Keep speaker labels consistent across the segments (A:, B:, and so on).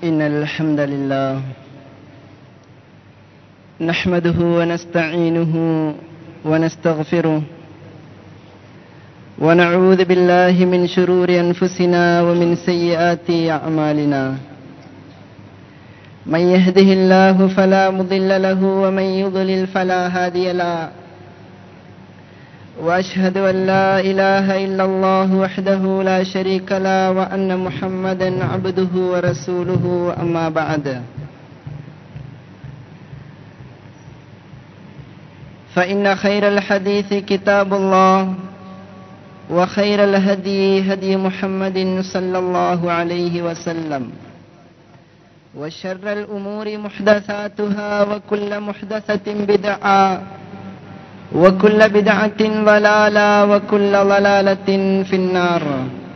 A: إن الحمد لله نحمده ونستعينه ونستغفره ونعوذ بالله من شرور أنفسنا ومن سيئات أعمالنا من يهده الله فلا مضل له ومن يضلل فلا هادي له واشهد ان لا اله الا الله وحده لا شريك له وان محمدا عبده ورسوله اما بعد فان خير الحديث كتاب الله وخير الهدي هدي محمد صلى الله عليه وسلم وشر الامور محدثاتها وكل محدثه بدعه وكل بدعة ضلالة وكل ضلالة في النار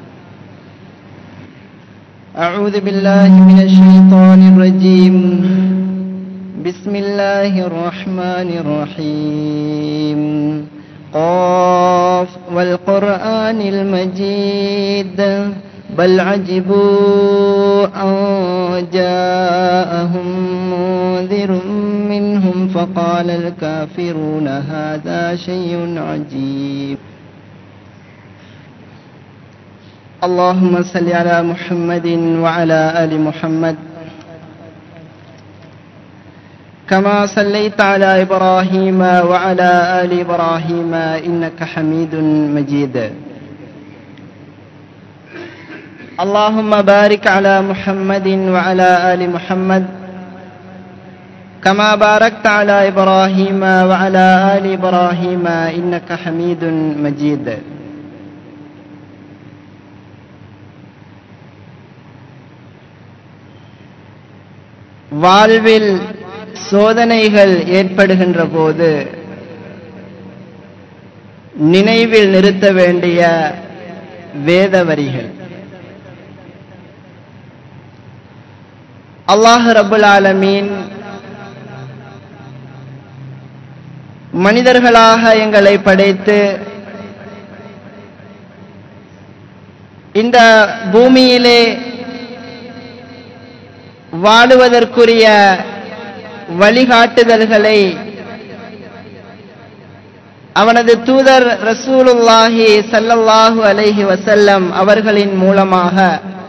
A: أعوذ بالله من الشيطان الرجيم بسم الله الرحمن الرحيم قاف والقرآن المجيد بل عجبوا أن جاءهم منذر منهم فقال الكافرون هذا شيء عجيب اللهم صل على محمد وعلى آل محمد كما صليت على إبراهيم وعلى آل إبراهيم إنك حميد مجيد اللهم بارك على محمد وعلى آل محمد كما باركت على إبراهيم وعلى آل إبراهيم إنك حميد مجيد வாழ்வில் சோதனைகள் ஏற்படுகின்ற போது நினைவில் நிறுத்த வேண்டிய வேத வரிகள் அல்லாஹ் ரபுல் ஆலமீன் மனிதர்களாக எங்களை படைத்து இந்த பூமியிலே வாழுவதற்குரிய வழிகாட்டுதல்களை அவனது தூதர் ரசூலுல்லாஹி சல்லல்லாஹு அலைஹி வசல்லம் அவர்களின் மூலமாக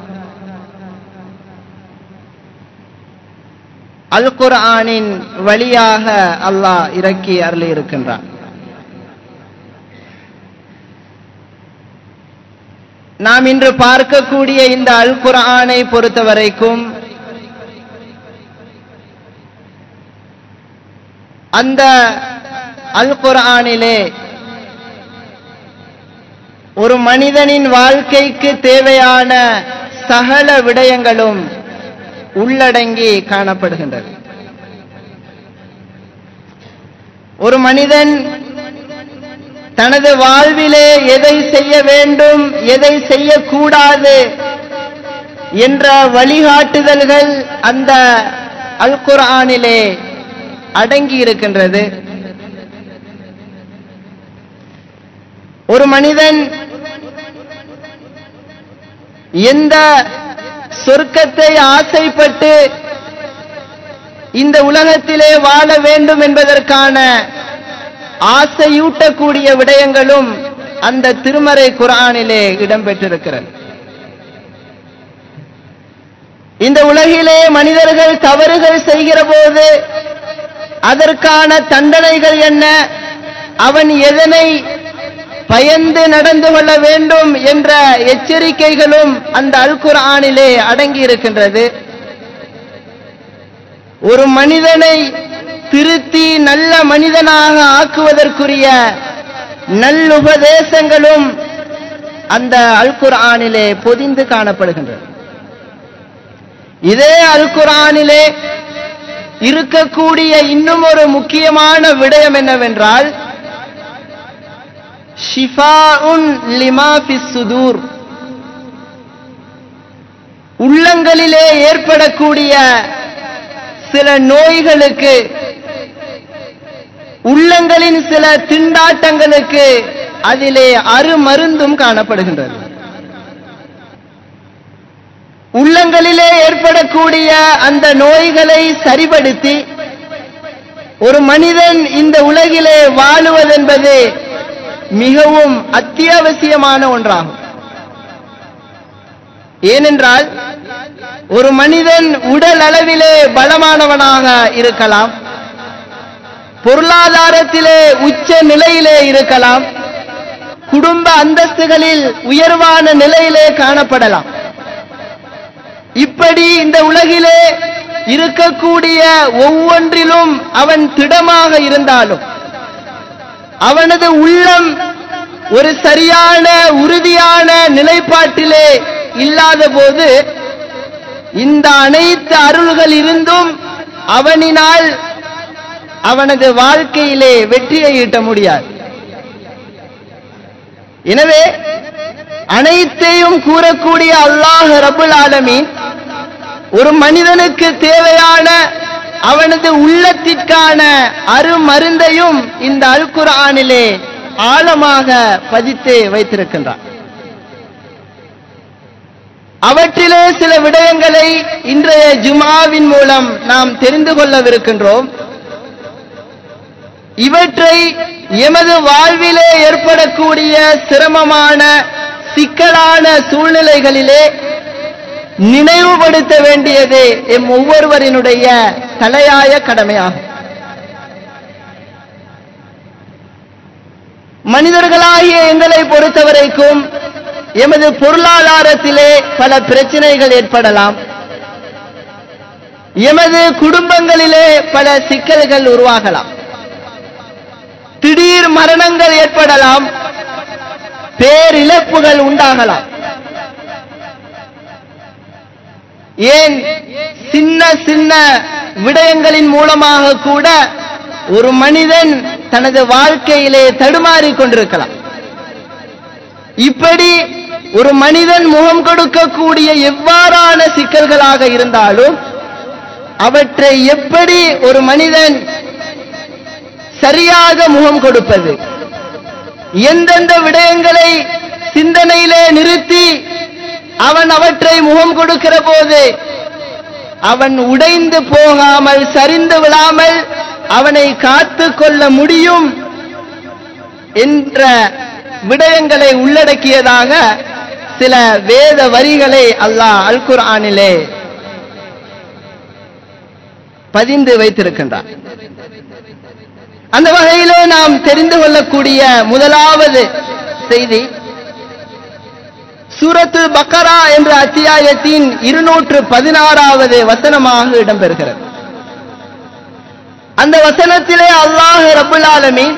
A: அல் குர்ஆனின் வழியாக அல்லாஹ் இறக்கி அருளி இருக்கின்றான் நாம் இன்று பார்க்கக்கூடிய இந்த அல் குர்ஆனை பொறுத்த வரைக்கும் அந்த அல் குர்ஆனிலே ஒரு மனிதனின் வாழ்க்கைக்கு தேவையான சகல விடயங்களும் உள்ளடங்கி காணப்படுகின்றது ஒரு மனிதன் தனது வாழ்விலே எதை செய்ய வேண்டும் எதை செய்யக்கூடாது என்ற வழிகாட்டுதல்கள் அந்த அல் குர்ஆனிலே அடங்கி இருக்கின்றது ஒரு மனிதன் எந்த சொர்க்கத்தை ஆசைப்பட்டு இந்த உலகத்திலே வாழ வேண்டும் என்பதற்கான ஆசையூட்டக்கூடிய விடயங்களும் அந்த திருமறை குரானிலே இடம்பெற்றிருக்கிறது இந்த உலகிலே மனிதர்கள் தவறுகள் செய்கிற போது அதற்கான தண்டனைகள் என்ன அவன் எதனை பயந்து நடந்து கொள்ள வேண்டும் என்ற எச்சரிக்கைகளும் அந்த அல் குர்ஆனிலே அடங்கி இருக்கின்றது ஒரு மனிதனை திருத்தி நல்ல மனிதனாக ஆக்குவதற்குரிய நல்லுபதேசங்களும் அந்த அல் குர்ஆனிலே பொதிந்து காணப்படுகின்றது இதே அல் குர்ஆனிலே இருக்கக்கூடிய இன்னும் ஒரு முக்கியமான விடயம் என்னவென்றால் ஷிஃபாஉன் லிமா சுதூர் உள்ளங்களிலே ஏற்படக்கூடிய சில நோய்களுக்கு உள்ளங்களின் சில திண்டாட்டங்களுக்கு அதிலே அருமருந்தும் காணப்படுகின்றது உள்ளங்களிலே ஏற்படக்கூடிய அந்த நோய்களை சரிபடுத்தி ஒரு மனிதன் இந்த உலகிலே வாழுவதென்பது மிகவும் அத்தியாவசியமான ஒன்றாகும் ஏனென்றால் ஒரு மனிதன் உடல் அளவிலே பலமானவனாக இருக்கலாம் பொருளாதாரத்திலே உச்ச நிலையிலே இருக்கலாம் குடும்ப அந்தஸ்துகளில் உயர்வான நிலையிலே காணப்படலாம் இப்படி இந்த உலகிலே இருக்கக்கூடிய ஒவ்வொன்றிலும் அவன் திடமாக இருந்தாலும் அவனது உள்ளம் ஒரு சரியான உறுதியான நிலைப்பாட்டிலே இல்லாத போது இந்த அனைத்து அருள்கள் இருந்தும் அவனினால் அவனது வாழ்க்கையிலே வெற்றியை ஈட்ட முடியாது எனவே அனைத்தையும் கூறக்கூடிய அல்லாஹ் ரபுல் ஆலமீன் ஒரு மனிதனுக்கு தேவையான அவனது உள்ளத்திற்கான அருமருந்தையும் இந்த அல் குர்ஆனிலே ஆழமாக பதித்து வைத்திருக்கின்றான் அவற்றிலே சில விடயங்களை இன்றைய ஜுமாவின் மூலம் நாம் தெரிந்து கொள்ளவிருக்கின்றோம் இவற்றை எமது வாழ்விலே ஏற்படக்கூடிய சிரமமான சிக்கலான சூழ்நிலைகளிலே நினைவுபடுத்த வேண்டியது எம் ஒவ்வொருவரினுடைய தலையாய கடமையாகும் மனிதர்களாகிய எங்களை பொறுத்தவரைக்கும் எமது பொருளாதாரத்திலே பல பிரச்சனைகள் ஏற்படலாம் எமது குடும்பங்களிலே பல சிக்கல்கள் உருவாகலாம் திடீர் மரணங்கள் ஏற்படலாம் பேரிழப்புகள் உண்டாகலாம் ஏன் சின்ன சின்ன விடயங்களின் மூலமாக கூட ஒரு மனிதன் தனது வாழ்க்கையிலே தடுமாறிக் கொண்டிருக்கலாம் இப்படி ஒரு மனிதன் முகம் கொடுக்கக்கூடிய எவ்வாறான சிக்கல்களாக இருந்தாலும் அவற்றை எப்படி ஒரு மனிதன் சரியாக முகம் கொடுப்பது எந்தெந்த விடயங்களை சிந்தனையிலே நிறுத்தி அவன் அவற்றை முகம் கொடுக்கிற போது அவன் உடைந்து போகாமல் சரிந்து விடாமல் அவனை காத்து கொள்ள முடியும் என்ற விடயங்களை உள்ளடக்கியதாக சில வேத வரிகளை அல்லாஹ் அல் குர்ஆனிலே பதிந்து வைத்திருக்கின்றான் அந்த வகையிலே நாம் தெரிந்து கொள்ளக்கூடிய முதலாவது செய்தி சூரத்து பக்கரா என்ற அத்தியாயத்தின் இருநூற்று பதினாறாவது வசனமாக இடம்பெறுகிறது அந்த வசனத்திலே அல்லாஹ் ரபுல் ஆலமீன்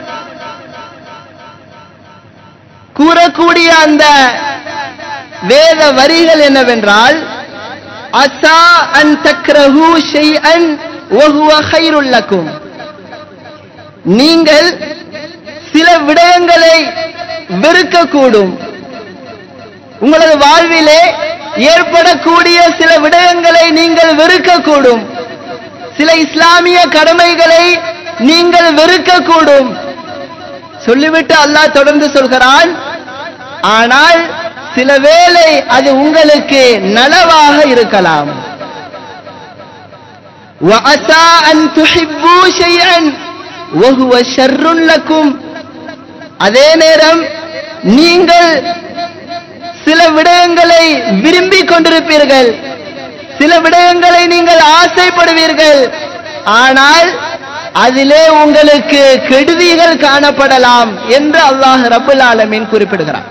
A: கூறக்கூடிய அந்த வேத வரிகள் என்னவென்றால் அசா அன் தக்ரஹு ஷைஅன் வஹுவ கைருல் லக்கும் நீங்கள் சில விடயங்களை வெறுக்கக்கூடும் உங்களது வாழ்விலே ஏற்படக்கூடிய சில விடயங்களை நீங்கள் வெறுக்கக்கூடும் சில இஸ்லாமிய கடமைகளை நீங்கள் வெறுக்கக்கூடும் சொல்லிவிட்டு அல்லாஹ் தொடர்ந்து சொல்கிறான் ஆனால் சில வேளை அது உங்களுக்கு நலவாக இருக்கலாம் وَعَسَىٰ أَن تُحِبُّوا شَيْئًا وَهُوَ شَرٌّ لَكُمْ அதே நேரம் நீங்கள் சில விடயங்களை விரும்பிக் கொண்டிருப்பீர்கள் சில விடயங்களை நீங்கள் ஆசைப்படுவீர்கள் ஆனால் அதிலே உங்களுக்கு கெடுதிகள் காணப்படலாம் என்று அல்லாஹ் ரபுல் ஆலமீன் குறிப்பிடுகிறார்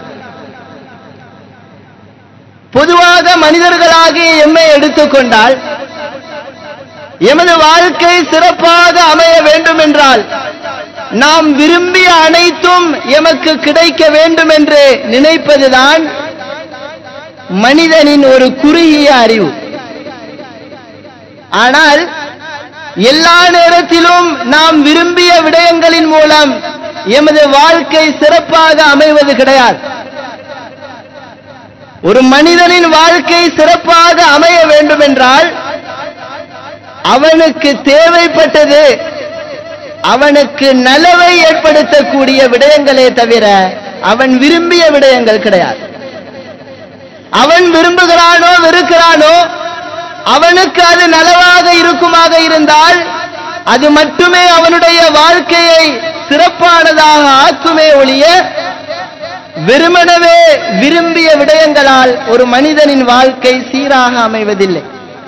A: பொதுவாக மனிதர்களாகிய எம்மை எடுத்துக்கொண்டால் எமது வாழ்க்கை சிறப்பாக அமைய வேண்டும் என்றால் நாம் விரும்பிய அனைத்தும் எமக்கு கிடைக்க வேண்டும் என்று நினைப்பதுதான் மனிதனின் ஒரு குறுகிய அறிவு ஆனால் எல்லா நேரத்திலும் நாம் விரும்பிய விடயங்களின் மூலம் எமது வாழ்க்கை சிறப்பாக அமைவது கிடையாது ஒரு மனிதனின் வாழ்க்கை சிறப்பாக அமைய வேண்டும் என்றால் அவனுக்கு தேவைப்பட்டது அவனுக்கு நலவை ஏற்படுத்தக்கூடிய விடயங்களே தவிர அவன் விரும்பிய விடயங்கள் கிடையாது அவன் விரும்புகிறானோ வெறுக்கிறானோ அவனுக்கு அது நலவாக இருக்குமாக இருந்தால் அது மட்டுமே அவனுடைய வாழ்க்கையை சிறப்பானதாக ஆக்குமே ஒழிய வெறுமனவே விரும்பிய விடயங்களால் ஒரு மனிதனின் வாழ்க்கை சீராக அமைவதில்லை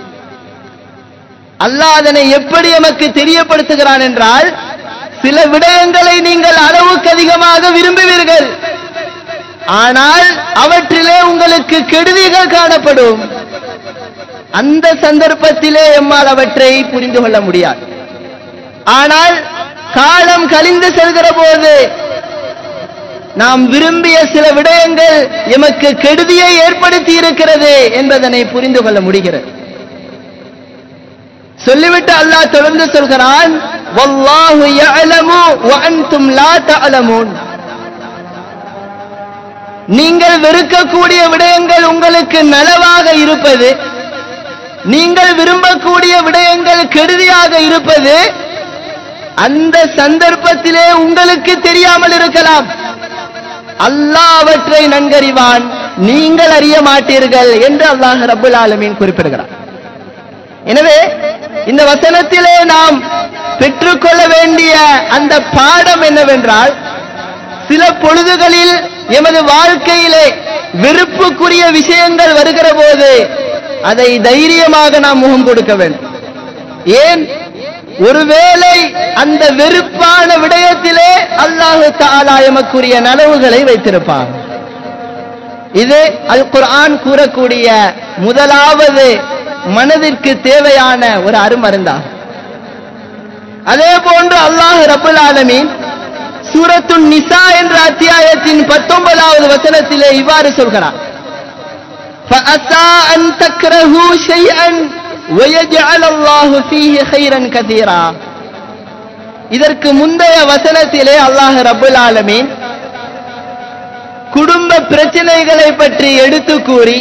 A: அல்லாஹ் அதனை எப்படி எமக்கு தெரியப்படுத்துகிறான் என்றால் சில விடயங்களை நீங்கள் அளவுக்கு அதிகமாக விரும்புவீர்கள் ஆனால் அவற்றிலே உங்களுக்கு கெடுதிகள் காணப்படும் அந்த சந்தர்ப்பத்திலே எம்மால் அவற்றை புரிந்து கொள்ள முடியாது ஆனால் காலம் கழிந்து செல்கிற போது நாம் விரும்பிய சில விடயங்கள் எமக்கு கெடுதியை ஏற்படுத்தி இருக்கிறது என்பதனை புரிந்து கொள்ள முடிகிறது சொல்லிவிட்டு அல்லாஹ் தொடர்ந்து சொல்கிறான் வல்லாஹு யஅலமு வ அன்தும் லா தஅலமூன் நீங்கள் வெறுக்கக்கூடிய விடயங்கள் உங்களுக்கு நலவாக இருப்பது நீங்கள் விரும்பக்கூடிய விடயங்கள் கெடுதியாக இருப்பது அந்த சந்தர்ப்பத்திலே உங்களுக்கு தெரியாமல் இருக்கலாம் அல்லாஹ் அவற்றை நன்கறிவான் நீங்கள் அறிய மாட்டீர்கள் என்று அல்லாஹ் ரப்புல் ஆலமீன் குறிப்பிடுகிறார் எனவே இந்த வசனத்திலே நாம் பெற்றுக்கொள்ள வேண்டிய அந்த பாடம் என்னவென்றால் சில பொழுதுகளில் எமது வாழ்க்கையிலே வெறுப்புக்குரிய விஷயங்கள் வருகிற போது அதை தைரியமாக நாம் முகம் கொடுக்க வேண்டும் ஏன் ஒருவேளை அந்த வெறுப்பான விடயத்திலே அல்லாஹு தாலா எமக்குரிய நனவுகளை வைத்திருப்பான் இது அல் குர்ஆன் கூறக்கூடிய முதலாவது மனதிற்கு தேவையான ஒரு அருமருந்தாகும் அதே போன்று அல்லாஹ் ரபுல் ஆலமீன் சூரத்துன் நிசா என்ற அத்தியாயத்தின் பத்தொன்பதாவது வசனத்திலே இவ்வாறு சொல்கிறார் فَأَسَىٰ أَن تَكْرَهُوا شَيْئًا وَيَجْعَلَ اللَّهُ فِيهِ خَيْرًا كَثِيرًا இதற்கு முந்தைய வசனத்திலே அல்லாஹ் ரபுல் ஆலமீன் குடும்ப பிரச்சனைகளை பற்றி எடுத்து கூறி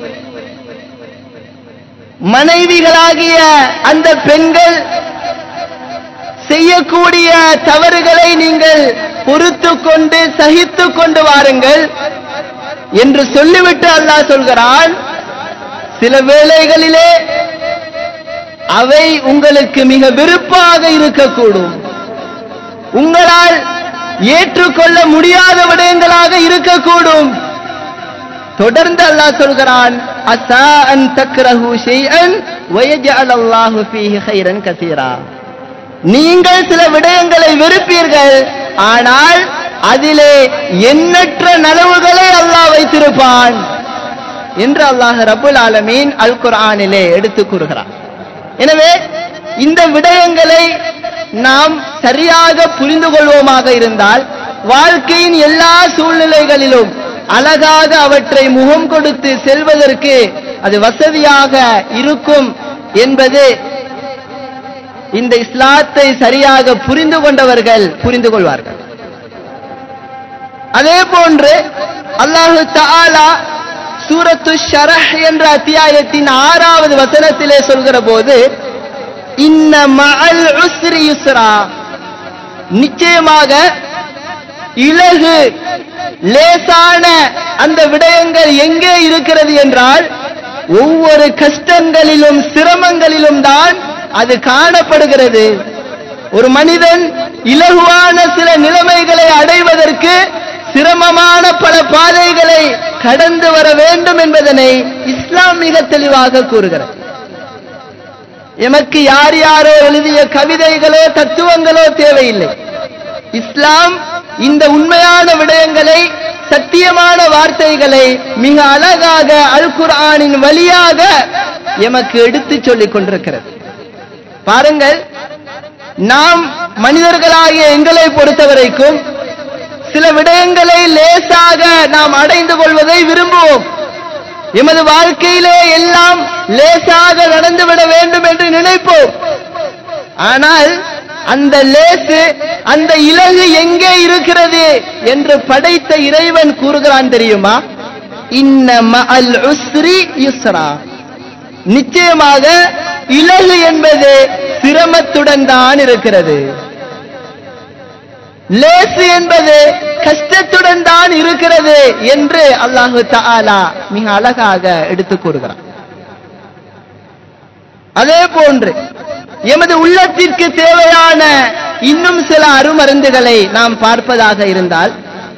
A: மனைவிகளாகிய அந்த பெண்கள் செய்யக்கூடிய தவறுகளை நீங்கள் பொறுத்து கொண்டு சகித்து கொண்டு வாருங்கள் என்று சொல்லிவிட்டு அல்லாஹ் சொல்கிறான் சில வேளைகளிலே அவை உங்களுக்கு மிக வெறுப்பாக இருக்கக்கூடும் உங்களால் ஏற்றுக்கொள்ள முடியாத விடயங்களாக இருக்கக்கூடும் தொடர்ந்து அல்லாஹ் சொல்கிறான் அசா அன் தக்ரஹு ஷைஅன் வயஜஅல் அல்லாஹு ஃபீஹி கைரன் கஸீரா நீங்கள் சில விடயங்களை வெறுப்பீர்கள் ஆனால் அதிலே எண்ணற்ற நலவுகளை அல்லாஹ் வைத்திருப்பான் என்று அல்லாஹ் ரபுல் ஆலமீன் அல் குர்ஆனிலே எடுத்து கூறுகிறார் எனவே இந்த விடயங்களை நாம் சரியாக புரிந்து கொள்வோமாக இருந்தால் வாழ்க்கையின் எல்லா சூழ்நிலைகளிலும் அழகாக அவற்றை முகம் கொடுத்து செல்வதற்கு அது வசதியாக இருக்கும் என்பது இந்த இஸ்லாத்தை சரியாக புரிந்து கொண்டவர்கள் புரிந்து கொள்வார்கள் அதே போன்று அல்லாஹு தஆலா சூரத்து ஷரஹ் என்ற அத்தியாயத்தின் ஆறாவது வசனத்திலே சொல்கிற போது இன்ன மஅல் உஸ்ரி யுஸ்ரா நிச்சயமாக இலகு லேசான அந்த விடயங்கள் எங்கே இருக்கிறது என்றால் ஒவ்வொரு கஷ்டங்களிலும் சிரமங்களிலும் தான் அது காணப்படுகிறது ஒரு மனிதன் இலகுவான சில நிலைமைகளை அடைவதற்கு சிரமமான பல பாதைகளை கடந்து வர வேண்டும் என்பதனை இஸ்லாம் மிக தெளிவாக கூறுகிறது எமக்கு யார் யாரோ எழுதிய கவிதைகளோ தத்துவங்களோ தேவையில்லை இஸ்லாம் இந்த உண்மையான விடயங்களை சத்தியமான வார்த்தைகளை மிக அழகாக அல் குர்ஆனின் வழியாக எமக்கு எடுத்துச் சொல்லிக் கொண்டிருக்கிறது பாருங்கள் நாம் மனிதர்களாகிய எங்களை பொறுத்தவரைக்கும் சில விடயங்களை லேசாக நாம் அடைந்து கொள்வதை விரும்புவோம் எமது வாழ்க்கையிலே எல்லாம் லேசாக நடந்துவிட வேண்டும் என்று நினைப்போம் ஆனால் அந்த லேசு அந்த இலகு எங்கே இருக்கிறது என்று படைத்த இறைவன் கூறுகிறான் தெரியுமா இன்ன மஅல் உஸ்ரி யுஸ்ரா நிச்சயமாக இலகு என்பது சிரமத்துடன் தான் இருக்கிறது லேசு என்பது கஷ்டத்துடன் தான் இருக்கிறது என்று அல்லாஹு தஆலா மிக அழகாக எடுத்துக் கூறுகிறார் அதே போன்று எமது உள்ளத்திற்கு தேவையான இன்னும் சில அருமருந்துகளை நாம் பார்ப்பதாக இருந்தால்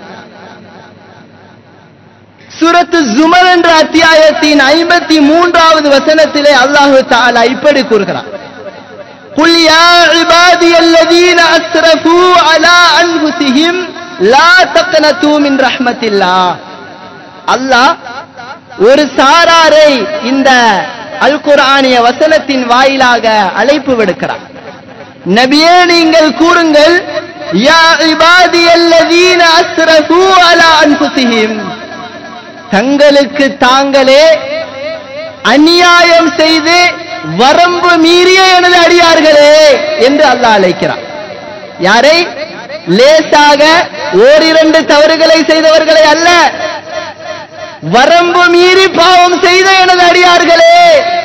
A: சூரத்து ஜுமர் என்ற அத்தியாயத்தின் ஐம்பத்தி மூன்றாவது வசனத்திலே அல்லாஹு தஆலா இப்படி கூறுகிறார் قل يا عبادي الذين أسرفوا على أنفسهم لا تقنطوا من رحمة الله அல்லாஹ் ஒரு சாராரை இந்த அல் குர்ஆனிய வசனத்தின் வாயிலாக அழைப்பு விடுக்கிறார் நபியே நீங்கள் கூறுங்கள் யா இபாதி அல்லதீன அஸ்ரஃபு அலா அன்ஃபுஸிஹிம் தங்களுக்கு தாங்களே அநியாயம் செய்து வரம்பு மீறிய எனது அடியார்களே என்று அல்லாஹ் அழைக்கிறார் யாரை லேசாக ஓரிரண்டு தவறுகளை செய்தவர்களை அல்ல வரம்பு மீறி பாவம் செய்த எனது அடியார்களே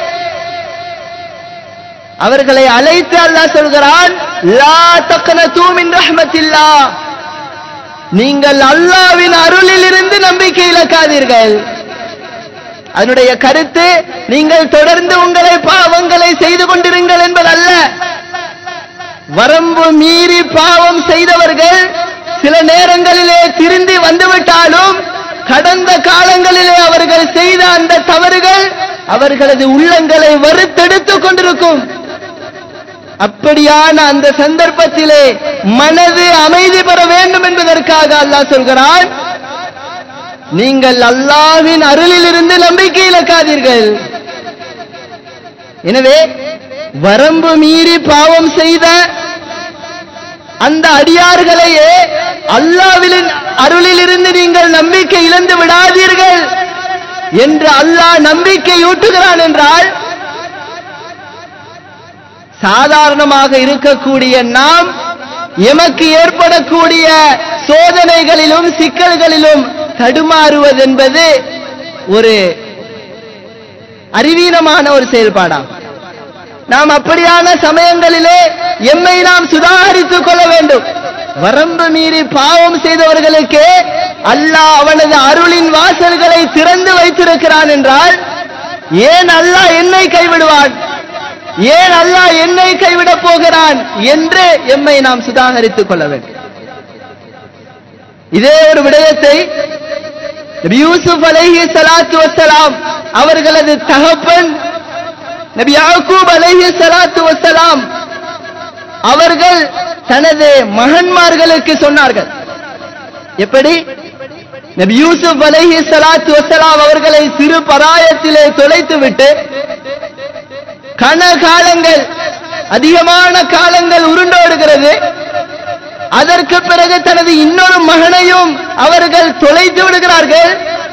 A: அவர்களை அழைத்து அல்லாஹ் சொல்கிறான் லா தக்னது மின் ரஹ்மத்தில்லா நீங்கள் அல்லாவின் அருளில் இருந்து நம்பிக்கை இழக்காதீர்கள் அதனுடைய கருத்து நீங்கள் தொடர்ந்து உங்களை பாவங்களை செய்து கொண்டிருங்கள் என்பதல்ல வரம்பு மீறி பாவம் செய்தவர்கள் சில நேரங்களிலே திருந்தி வந்துவிட்டாலும் கடந்த காலங்களிலே அவர்கள் செய்த அந்த தவறுகள் அவர்களது உள்ளங்களை வறுத்தெடுத்துக் கொண்டிருக்கும் அப்படியான அந்த சந்தர்ப்பத்திலே மனது அமைதி பெற வேண்டும் என்பதற்காக அல்லாஹ் சொல்கிறான் நீங்கள் அல்லாவின் அருளில் இருந்து நம்பிக்கை இழக்காதீர்கள் எனவே வரம்பு மீறி பாவம் செய்த அந்த அடியார்களையே அல்லாவின் அருளில் இருந்து நீங்கள் நம்பிக்கை இழந்து விடாதீர்கள் என்று அல்லாஹ் நம்பிக்கை ஊட்டுகிறான் என்றால் சாதாரணமாக இருக்கக்கூடிய நாம் எமக்கு ஏற்படக்கூடிய சோதனைகளிலும் சிக்கல்களிலும் தடுமாறுவதென்பது ஒரு அறிவீனமான ஒரு செயல்பாடாகும் நாம் அப்படியான சமயங்களிலே எம்மை நாம் சுதாகரித்துக் கொள்ள வேண்டும் வரம்பு மீறி பாவம் செய்தவர்களுக்கு அல்லாஹ் அவனது அருளின் வாசல்களை திறந்து வைத்திருக்கிறான் என்றால் ஏன் அல்லாஹ் என்னை கைவிடுவான் ஏன் அல்லாஹ் என்னை கைவிடப் போகிறான் என்று எம்மை நாம் சுதாகரித்துக் கொள்ள வேண்டும் இதே ஒரு விடயத்தை நபி யூசுப் அலைஹி ஸலாத்து வஸ்ஸலாம் அவர்களது தகப்பன் நபி யாக்கூப் அலைஹி ஸலாத்து வஸ்ஸலாம் அவர்கள் தனது மகன்மார்களுக்கு சொன்னார்கள் எப்படி நபி யூசுப் அலைஹி ஸலாத்து வஸ்ஸலாம் அவர்களை சிறு பராயத்திலே தொலைத்துவிட்டு கன காலங்கள் அதிகமான காலங்கள் உருண்டோடுகிறது அதற்கு பிறகு தனது இன்னொரு மகனையும் அவர்கள் தொலைத்து விடுகிறார்கள்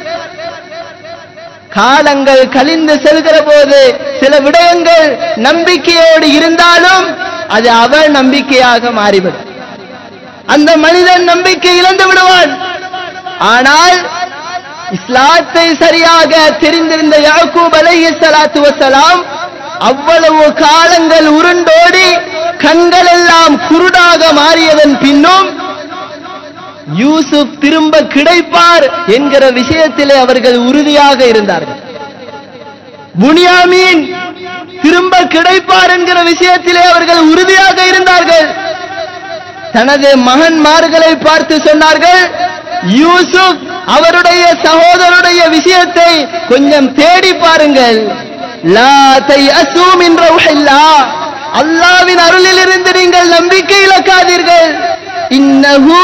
A: காலங்கள் கழிந்து செல்கிற போது சில விடயங்கள் நம்பிக்கையோடு இருந்தாலும் அது அவள் நம்பிக்கையாக மாறிவிடும் அந்த மனிதன் நம்பிக்கை இழந்து விடுவான் ஆனால் இஸ்லாத்தை சரியாக தெரிந்திருந்த யாக்கூப் அலைஹி ஸலாத்து வஸலாம் அவ்வளவு காலங்கள் உருண்டோடி கண்கள் எல்லாம் குருடாக மாறியதன் பின்னும் யூசுப் திரும்ப கிடைப்பார் என்கிற விஷயத்திலே அவர்கள் உறுதியாக இருந்தார்கள் புனியாமீன் திரும்ப கிடைப்பார் என்கிற விஷயத்திலே அவர்கள் உறுதியாக இருந்தார்கள் தனது மகன்மார்களை பார்த்து சொன்னார்கள் யூசுப் அவருடைய சகோதரருடைய விஷயத்தை கொஞ்சம் தேடி பாருங்கள் லா தையசூ மின் ரௌஹில்லாஹ் அல்லாவின் அருளில் இருந்து நீங்கள் நம்பிக்கை இழக்காதீர்கள் இன்னஹு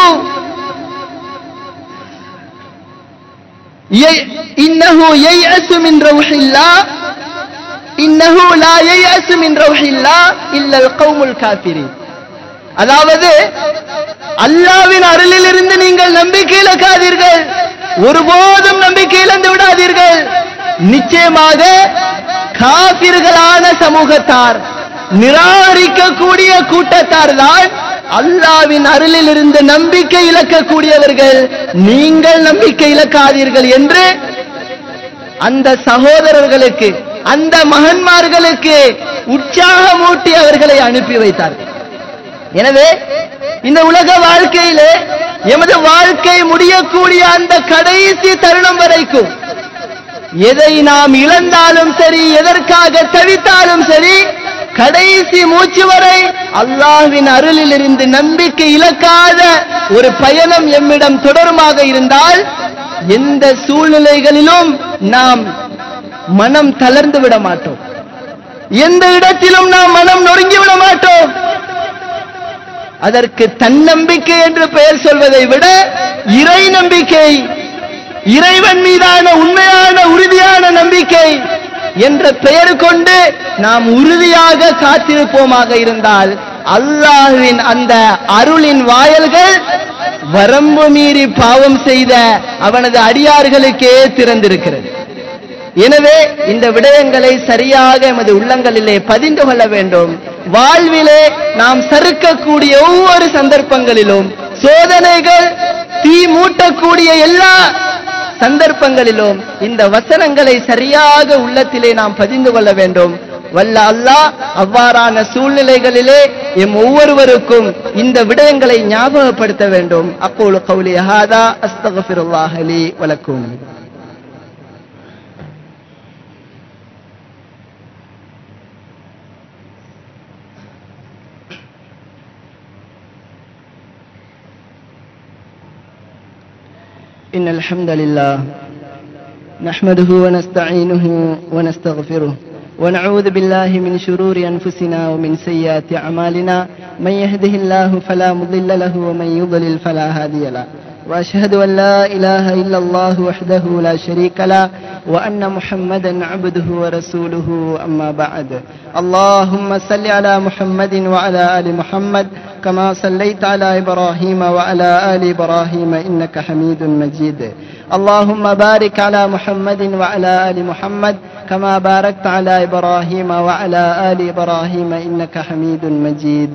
A: யை- இன்னஹு யைஅசு மின் ரௌஹில்லாஹ் இன்னஹு லா யைஅசு மின் ரௌஹில்லாஹ் இல்லல் கௌமுல் காஃபிரீன் அதாவது அல்லாவின் அருளில் இருந்து நீங்கள் நம்பிக்கை இழக்காதீர்கள் ஒருபோதும் நம்பிக்கை இழந்து விடாதீர்கள் நிச்சயமாக காபிர்களான சமூகத்தார் நிராகரிக்கக்கூடிய கூட்டத்தார் தான் அல்லாவின் அருளில் இருந்து நம்பிக்கை இழக்கக்கூடியவர்கள் நீங்கள் நம்பிக்கை இழக்காதீர்கள் என்று அந்த சகோதரர்களுக்கு அந்த மகன்மார்களுக்கு உற்சாகமூட்டி அவர்களை அனுப்பி வைத்தார்கள் எனவே இந்த உலக வாழ்க்கையிலே எமது வாழ்க்கை முடியக்கூடிய அந்த கடைசி தருணம் வரைக்கும் எதை நாம் இழந்தாலும் சரி எதற்காக தவித்தாலும் சரி கடைசி மூச்சு வரை அல்லாஹ்வின் அருளில் இருந்து நம்பிக்கை இழக்காத ஒரு பயணம் எம்மிடம் தொடருமாக இருந்தால் எந்த சூழ்நிலைகளிலும் நாம் மனம் தளர்ந்து விட மாட்டோம் எந்த இடத்திலும் நாம் மனம் நொறுங்கி விட மாட்டோம் அதற்கு தன்னம்பிக்கை என்று பெயர் சொல்வதை விட இறை நம்பிக்கை இறைவன் மீதான உண்மையான உறுதியான நம்பிக்கை என்ற பெயர் கொண்டு நாம் உறுதியாக காத்திருப்போமாக இருந்தால் அல்லாஹுவின் அந்த அருளின் வாயல்கள் வரம்பு மீறி பாவம் செய்த அவனது அடியார்களுக்கே திறந்திருக்கிறது எனவே இந்த விடயங்களை சரியாக எமது உள்ளங்களிலே பதிந்து கொள்ள வேண்டும் வாழ்விலே நாம் சறுக்கக்கூடிய ஒவ்வொரு சந்தர்ப்பங்களிலும் சோதனைகள் தீ மூட்டக்கூடிய எல்லா சந்தர்ப்பங்களிலும் இந்த வசனங்களை சரியாக உள்ளத்திலே நாம் பதிந்து கொள்ள வேண்டும் வல்ல அல்லாஹ் அவ்வாறான சூழ்நிலைகளிலே எம் ஒவ்வொருவருக்கும் இந்த விடயங்களை ஞாபகப்படுத்த வேண்டும் அப்போது கௌலி ஹாதா அஸ்தகஃபிருல்லாஹ் லி வலக்கும் إن الحمد لله نحمده ونستعينه ونستغفره ونعوذ بالله من شرور أنفسنا ومن سيئات أعمالنا من يهده الله فلا مضل له ومن يضلل فلا هادي له وأشهد أن لا إله إلا الله وحده لا شريك له وأن محمدا عبده ورسوله أما بعد اللهم صل على محمد وعلى آل محمد كما صليت على إبراهيم وعلى آل إبراهيم إنك حميد مجيد اللهم بارك على محمد وعلى آل محمد كما باركت على إبراهيم وعلى آل إبراهيم إنك حميد مجيد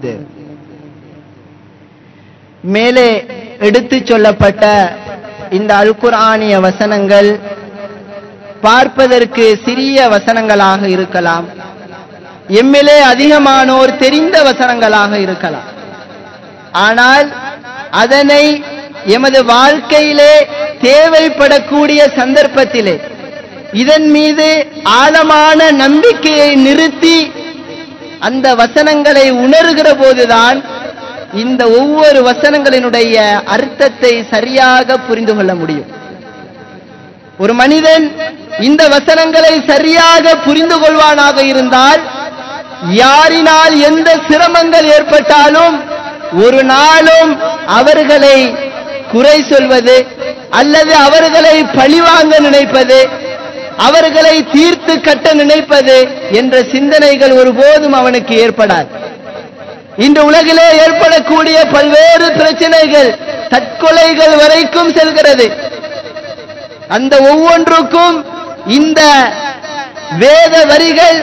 A: மேலே எடுத்துச் சொல்லப்பட்ட இந்த அல்குர்ஆனிய வசனங்கள் பார்ப்பதற்கு சிறிய வசனங்களாக இருக்கலாம் எம்மிலே அதிகமானோர் தெரிந்த வசனங்களாக இருக்கலாம் ஆனால் அதனை எமது வாழ்க்கையிலே தேவைப்படக்கூடிய சந்தர்ப்பத்திலே இதன் மீது ஆழமான நம்பிக்கையை நிறுத்தி அந்த வசனங்களை உணர்கிற போதுதான் இந்த ஒவ்வொரு வசனங்களினுடைய அர்த்தத்தை சரியாக புரிந்து கொள்ள முடியும் ஒரு மனிதன் இந்த வசனங்களை சரியாக புரிந்து கொள்வானாக இருந்தால் யாரினால் எந்த சிரமங்கள் ஏற்பட்டாலும் ஒரு நாளும் அவர்களை குறை சொல்வது அல்லது அவர்களை பழிவாங்க நினைப்பது அவர்களை தீர்த்து கட்ட நினைப்பது என்ற சிந்தனைகள் ஒருபோதும் அவனுக்கு ஏற்படாது இன்று உலகிலே ஏற்படக்கூடிய பல்வேறு பிரச்சனைகள் தற்கொலைகள் வரைக்கும் செல்கிறது அந்த ஒவ்வொன்றுக்கும் இந்த வேத வரிகள்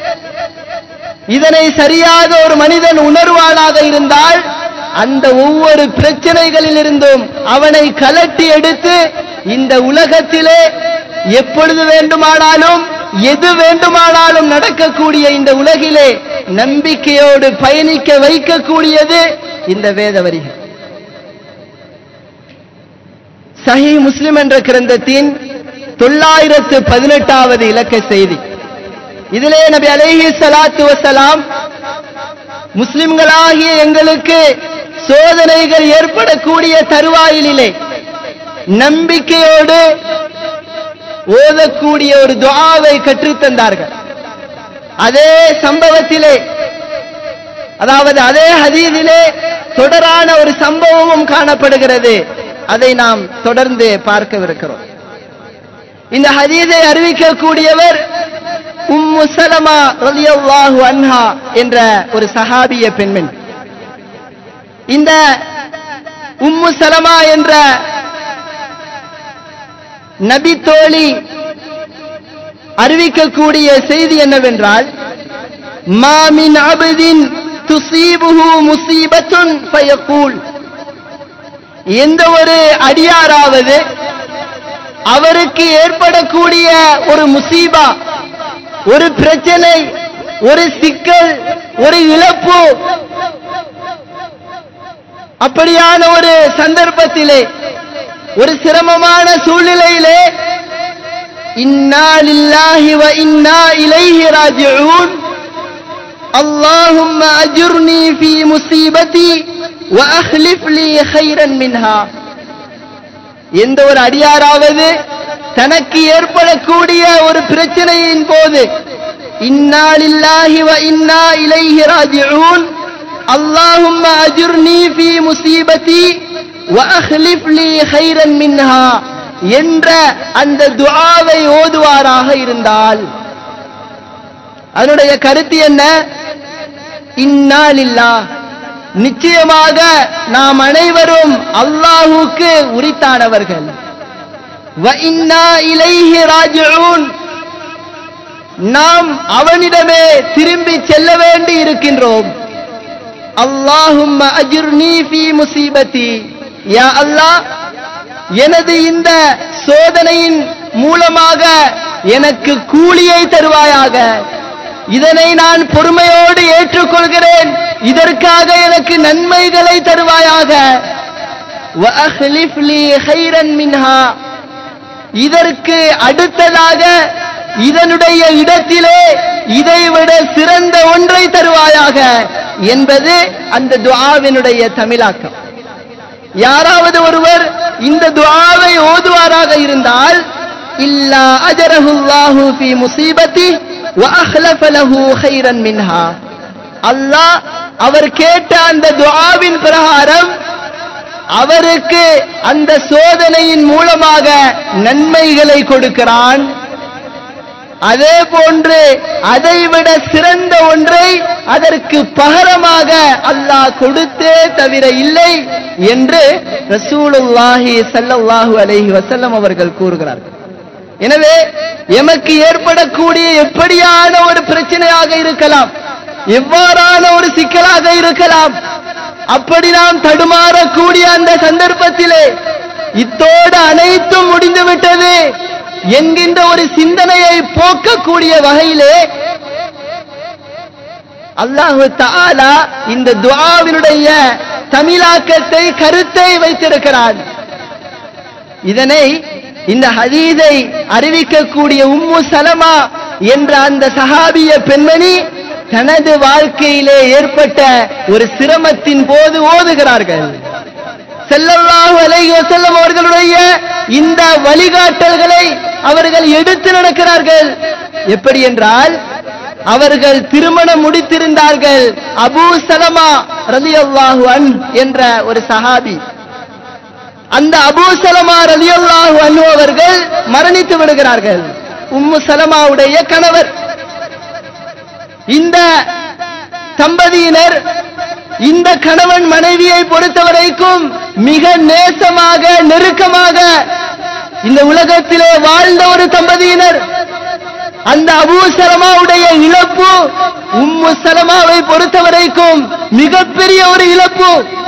A: இதனை சரியாக ஒரு மனிதன் உணர்வானாக இருந்தால் அந்த ஒவ்வொரு பிரச்சனைகளில் இருந்தும் அவனை கலட்டி எடுத்து இந்த உலகத்திலே எப்பொழுது வேண்டுமானாலும் எது வேண்டுமானாலும் நடக்கக்கூடிய இந்த உலகிலே நம்பிக்கையோடு பயணிக்க வைக்கக்கூடியது இந்த வேத வரிகள் சஹி முஸ்லிம் என்ற கிரந்தத்தின் தொள்ளாயிரத்து பதினெட்டாவது இலக்க செய்தி இதிலே நபி அலைஹி ஸலாத்து வஸலாம் முஸ்லிம்களாகிய எங்களுக்கு சோதனைகள் ஏற்படக்கூடிய தருவாயிலே நம்பிக்கையோடு ஓதக்கூடிய ஒரு துஆவை கற்றுத்தந்தார்கள் அதே சம்பவத்திலே அதாவது அதே ஹதீதிலே தொடரான ஒரு சம்பவமும் காணப்படுகிறது அதை நாம் தொடர்ந்து பார்க்கவிருக்கிறோம் இந்த ஹதீதை அறிவிக்கக்கூடியவர் உம்மு சலமா ரலியல்லாஹு அன்ஹா என்ற ஒரு சஹாபிய பெண்மணி இந்த உம்மு சலமா என்ற நபி தோழி அறிவிக்கக்கூடிய செய்தி என்னவென்றால் மாமின் அபதின் துசீபுஹு முசீபத்துன் ஃபயகூல் எந்த ஒரு அடியாராவது அவருக்கு ஏற்படக்கூடிய ஒரு முசீபா ஒரு பிரச்சனை ஒரு சிக்கல் ஒரு இழப்பு அப்படியான ஒரு சந்தர்ப்பத்திலே ஒரு சிரமமான சூழ்நிலையிலே இன்னா லில்லாஹி வ இன்னா இலைஹி ராஜிஊன் اللهم أجرني في مصيبتي وأخلف لي خيرا منها எந்த ஒரு அடியாராவது தனக்கு ஏற்படக்கூடிய ஒரு பிரச்சனையின் போது இன்னா லில்லாஹி வ இன்னா இலைஹி ராஜிஊன் اللهم أجرني في مصيبتي وأخلف لي خيرا منها என்ற அந்த துஆவை ஓதுவாராக இருந்தால் அதனுடைய கருத்து என்ன இன்னாலில்லா நிச்சயமாக நாம் அனைவரும் அல்லாஹுக்கு உரித்தானவர்கள் வ இன்னா இலைஹி ராஜிஊன் நாம் அவனிடமே திரும்பி செல்ல வேண்டி இருக்கின்றோம் அல்லாஹும் அஜிர்னி ஃபீ முசீபதி யா அல்லாஹ் எனது இந்த சோதனையின் மூலமாக எனக்கு கூலியை தருவாயாக இதனை நான் பொறுமையோடு ஏற்றுக்கொள்கிறேன் இதற்காக எனக்கு நன்மைகளை தருவாயாக وَأَخْلِفْ لِي خَيْرًا مِنْهَا இதற்கு அடுத்ததாக இதனுடைய இடத்திலே இதைவிட சிறந்த ஒன்றை தருவாயாக என்பது அந்த துஆவினுடைய தமிழாக்கம் யாராவது ஒருவர் இந்த துஆவை ஓதுவாராக இருந்தால் இல்லா அஜரஹுல்லாஹு ஃபி முசீபத்தி வ அஹ்லஃப லஹு கைரன் மின்ஹா அல்லாஹ் அவர் கேட்ட அந்த துஆவின் பிரகாரம் அவருக்கு அந்த சோதனையின் மூலமாக நன்மைகளை கொடுக்கிறான் அதே போன்று அதைவிட சிறந்த ஒன்றை அதற்கு பகரமாக அல்லாஹ் கொடுத்தே தவிர இல்லை என்று ரசூலுல்லாஹி ஸல்லல்லாஹு அலைஹி வஸல்லம் அவர்கள் கூறுகிறார்கள் எனவே எமக்கு ஏற்படக்கூடிய எப்படியான ஒரு பிரச்சனையாக இருக்கலாம் எவ்வாறான ஒரு சிக்கலாக இருக்கலாம் அப்படி நாம் தடுமாறக்கூடிய அந்த சந்தர்ப்பத்திலே இத்தோடு அனைத்தும் முடிந்து விட்டது என்கின்ற ஒரு சிந்தனையை போக்கக்கூடிய வகையிலே அல்லாஹு தாலா இந்த துஆவினுடைய தமிழாக்கத்தை கருத்தை வைத்திருக்கிறான் இதனை இந்த ஹதீதை அறிவிக்கக்கூடிய உம்மு சலமா என்ற அந்த சஹாபிய பெண்மணி தனது வாழ்க்கையிலே ஏற்பட்ட ஒரு சிரமத்தின் போது ஓதுகிறார்கள் செல்லல்லாஹு அலைஹி வஸல்லம் அவர்களுடைய இந்த வழிகாட்டல்களை அவர்கள் எடுத்து நடக்கிறார்கள் எப்படி என்றால் அவர்கள் திருமணம் முடித்திருந்தார்கள் அபூ சலமா ரலியல்லாஹு அன் என்ற ஒரு சஹாபி அந்த அபூ சலமா ரலியல்லாஹு அன்ஹு அவர்கள் மரணித்து விடுகிறார்கள் உம்மு சலமாவுடைய கணவர் இந்த தம்பதியினர் இந்த கணவன் மனைவியை பொறுத்தவரைக்கும் மிக நேசமாக நெருக்கமாக இந்த உலகத்திலே வாழ்ந்த ஒரு தம்பதியினர் அந்த அபூ சலமாவுடைய இழப்பு உம்மு சலமாவை பொறுத்தவரைக்கும் மிகப்பெரிய ஒரு இழப்பு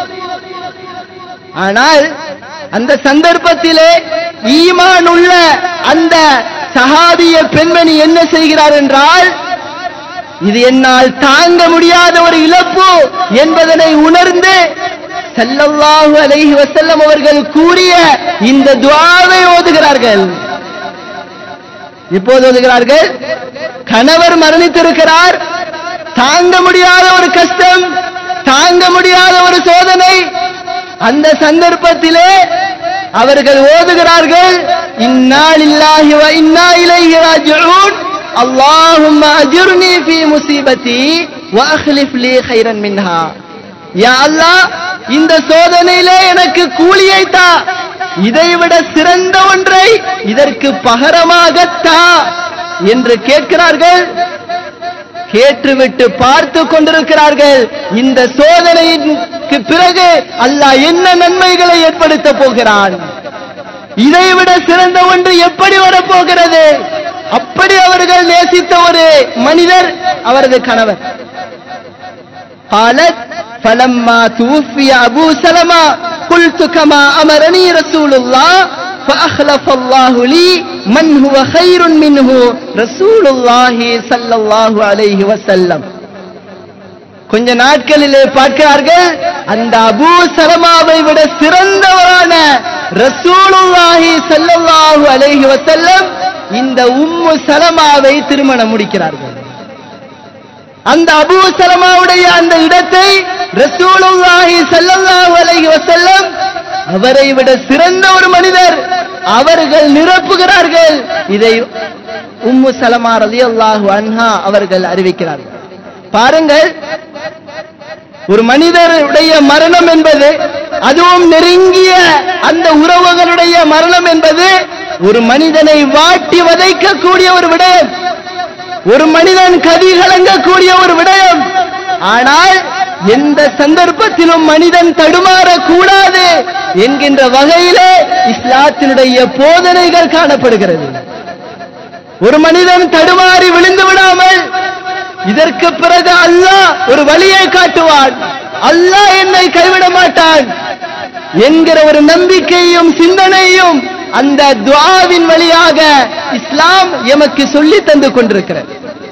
A: ஆனால் அந்த சந்தர்ப்பத்திலே ஈமான் உள்ள அந்த சஹாபிய பெண்மணி என்ன செய்கிறார் என்றால் இது என்னால் தாங்க முடியாத ஒரு இழப்பு என்பதனை உணர்ந்து ஸல்லல்லாஹு அலைஹி வஸல்லம் அவர்கள் கூறிய இந்த துஆவை ஓதுகிறார்கள் இப்போது ஓதுகிறார்கள் கணவர் மரணித்திருக்கிறார் தாங்க முடியாத ஒரு கஷ்டம் தாங்க முடியாத ஒரு சோதனை அந்த சந்தர்ப்பத்திலே அவர்கள் ஓதுகிறார்கள் இன்னா லில்லாஹி வ இன்னா இலைஹி ராஜிஊன் اللهم أجرني في مصيبتي وأخلف لي خيرا منها யா அல்லாஹ் இந்த சோதனையிலே எனக்கு கூலியை தா இதைவிட சிறந்த ஒன்றை இதற்கு பகரமாக தா என்று கேட்கிறார்கள் கேட்டுவிட்டு பார்த்து கொண்டிருக்கிறார்கள் இந்த சோதனைக்கு பிறகு அல்லாஹ் என்ன நன்மைகளை ஏற்படுத்த போகிறான் இதைவிட சிறந்த ஒன்று எப்படி வரப்போகிறது அப்படி அவர்கள் நேசித்த ஒரு மனிதர் அவரது கணவர் قالت فلما توفي أبو سلمة قلت كما أمرني رسول الله فأخلف الله لي من هو خير منه رسول الله صلى الله عليه وسلم கொஞ்ச நாட்களிலே பார்க்கிறார்கள் அந்த அபூ சலமாவை விட சிறந்தவரான ரசூலுல்லாஹி ஸல்லல்லாஹு அலைஹி வஸல்லம் இந்த உம்மு சலமாவை திருமணம் முடிக்கிறார்கள் அந்த அபூ சலமாவுடைய அந்த இடத்தை ரசூலுல்லாஹி ஸல்லல்லாஹு அலைஹி வஸல்லம் அவரை விட சிறந்த ஒரு மனிதர் அவர்கள் நிரப்புகிறார்கள் இதை உம்மு சலமா ரலியல்லாஹு அன்ஹா அவர்கள் அறிவிக்கிறார்கள் பாருங்கள் ஒரு மனிதருடைய மரணம் என்பது அதுவும் நெருங்கிய அந்த உறவுகளுடைய மரணம் என்பது ஒரு மனிதனை வாட்டி வதைக்கக்கூடிய ஒரு விடயம் ஒரு மனிதன் கதி கலங்கக்கூடிய ஒரு விடயம் ஆனால் எந்த சந்தர்ப்பத்திலும் மனிதன் தடுமாறக்கூடாது என்கின்ற வகையிலே இஸ்லாத்தினுடைய போதனைகள் காணப்படுகிறது ஒரு மனிதன் தடுமாறி விழுந்து விடாமல் இதற்கு பிறகு அல்லாஹ் ஒரு வழியை காட்டுவான் அல்லாஹ் என்னை கைவிட மாட்டான் என்கிற ஒரு நம்பிக்கையும் சிந்தனையும் அந்த துஆவின் வழியாக இஸ்லாம் எமக்கு சொல்லி தந்து கொண்டிருக்கிறது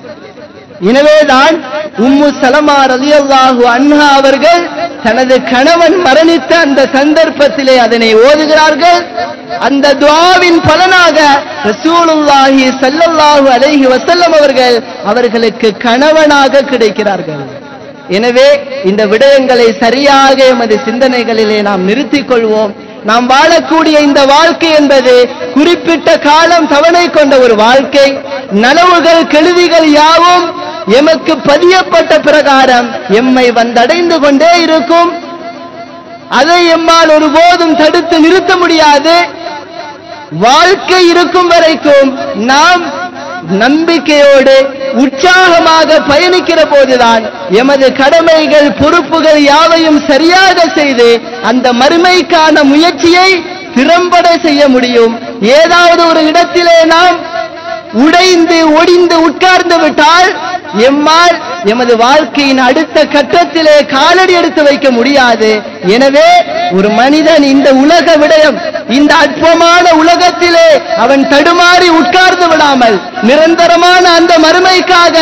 A: எனவேதான் உம்மு சலமா ரலியல்லாஹு அன்ஹா அவர்கள் தனது கணவன் மரணித்த அந்த சந்தர்ப்பத்திலே அதனை ஓதுகிறார்கள் அந்த துஆவின் பலனாக ரசூலுல்லாஹி ஸல்லல்லாஹு அலைஹி வஸல்லம் அவர்கள் அவர்களுக்கு கணவனாக கிடைக்கிறார்கள் எனவே இந்த விடயங்களை சரியாக எமது சிந்தனைகளிலே நாம் நிறுத்திக் கொள்வோம் நாம் வாழக்கூடிய இந்த வாழ்க்கை என்பது குறிப்பிட்ட காலம் தவணை கொண்ட ஒரு வாழ்க்கை நனவுகள் கெழுதிகள் யாவும் எமக்கு பதியப்பட்ட பிரகாரம் எம்மை வந்தடைந்து கொண்டே இருக்கும் அதை எம்மால் ஒருபோதும் தடுத்து நிறுத்த முடியாது வாழ்க்கை இருக்கும் வரைக்கும் நாம் நம்பிக்கையோடு உற்சாகமாக பயணிக்கிற போதுதான் எமது கடமைகள் பொறுப்புகள் யாவையும் சரியாக செய்து அந்த மறுமைக்கான முயற்சியை திறம்பட செய்ய முடியும் ஏதாவது ஒரு இடத்திலே நாம் உடைந்து ஒடிந்து உட்கார்ந்து விட்டால் எம்மால் எமது வாழ்க்கையின் அடுத்த கட்டத்திலே காலடி எடுத்து வைக்க முடியாது எனவே ஒரு மனிதன் இந்த உலக விடயம் இந்த அற்பமான உலகத்திலே அவன் தடுமாறி உட்கார்ந்து விடாமல் நிரந்தரமான அந்த மறுமைக்காக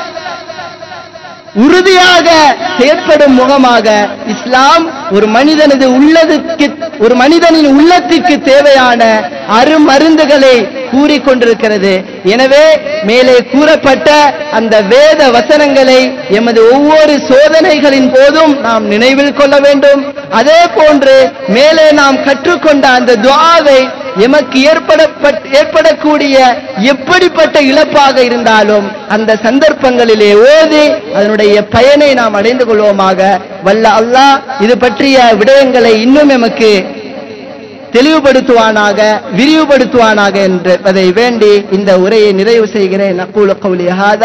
A: உறுதியாக செயற்படும் முகமாக இஸ்லாம் ஒரு மனிதனது உள்ளதுக்கு ஒரு மனிதனின் உள்ளத்திற்கு தேவையான அருமருந்துகளை கூறிக்கொண்டிருக்கிறது எனவே மேலே கூறப்பட்ட அந்த வேத வசனங்களை எமது ஒவ்வொரு சோதனைகளின் போதும் நாம் நினைவில் கொள்ள வேண்டும் அதே போன்று மேலே நாம் கற்றுக்கொண்ட அந்த துஆவை எமக்கு ஏற்பட ஏற்படக்கூடிய எப்படிப்பட்ட இழப்பாக இருந்தாலும் அந்த சந்தர்ப்பங்களிலே ஓதி அதனுடைய பயனை நாம் அடைந்து கொள்வோமாக வல்ல அல்லாஹ் இது பற்றிய விடயங்களை இன்னும் எமக்கு தெளிவுபடுத்துவானாக விரிவுபடுத்துவானாக என்பதை வேண்டி இந்த உரையை நிறைவு செய்கிறேன் நக்கூல கவுலி ஹாதா